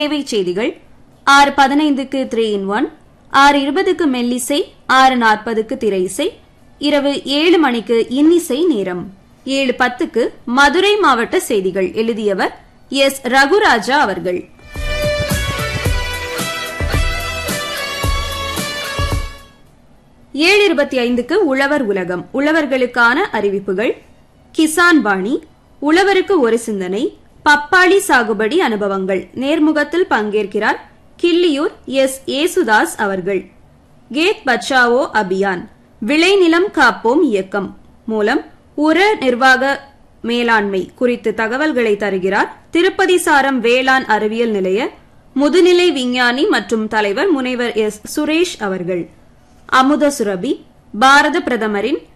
சேவை செய்திகள் ஆறு பதினைந்துக்கு த்ரீ இன் ஒன் ஆறு இருபதுக்கு மெல்லிசை ஆறு நாற்பதுக்கு திரை இசை இரவு ஏழு மணிக்கு இன்னிசை நேரம் ஏழு பத்துக்கு மதுரை மாவட்ட செய்திகள் எழுதியவர் எஸ் ரகுராஜா அவர்கள் ஏழு இருபத்தி ஐந்துக்கு உழவர் உலகம் உழவர்களுக்கான அறிவிப்புகள் கிசான் பாணி உழவருக்கு ஒரு சிந்தனை பப்பாளி சாகுபடி அனுபவங்கள் நேர்முகத்தில் பங்கேற்கிறார் கிள்ளியூர் எஸ் ஏசுதாஸ் அவர்கள் கேத் பச்சாவோ அபியான் விளைநிலம் காப்போம் இயக்கம் மூலம் உர நிர்வாக மேலாண்மை குறித்து தகவல்களை தருகிறார் திருப்பதி சாரம் வேளாண் அறிவியல் நிலைய முதுநிலை விஞ்ஞானி மற்றும் தலைவர் முனைவர் எஸ் சுரேஷ் அவர்கள் அமுத சுரபி பாரத பிரதமரின்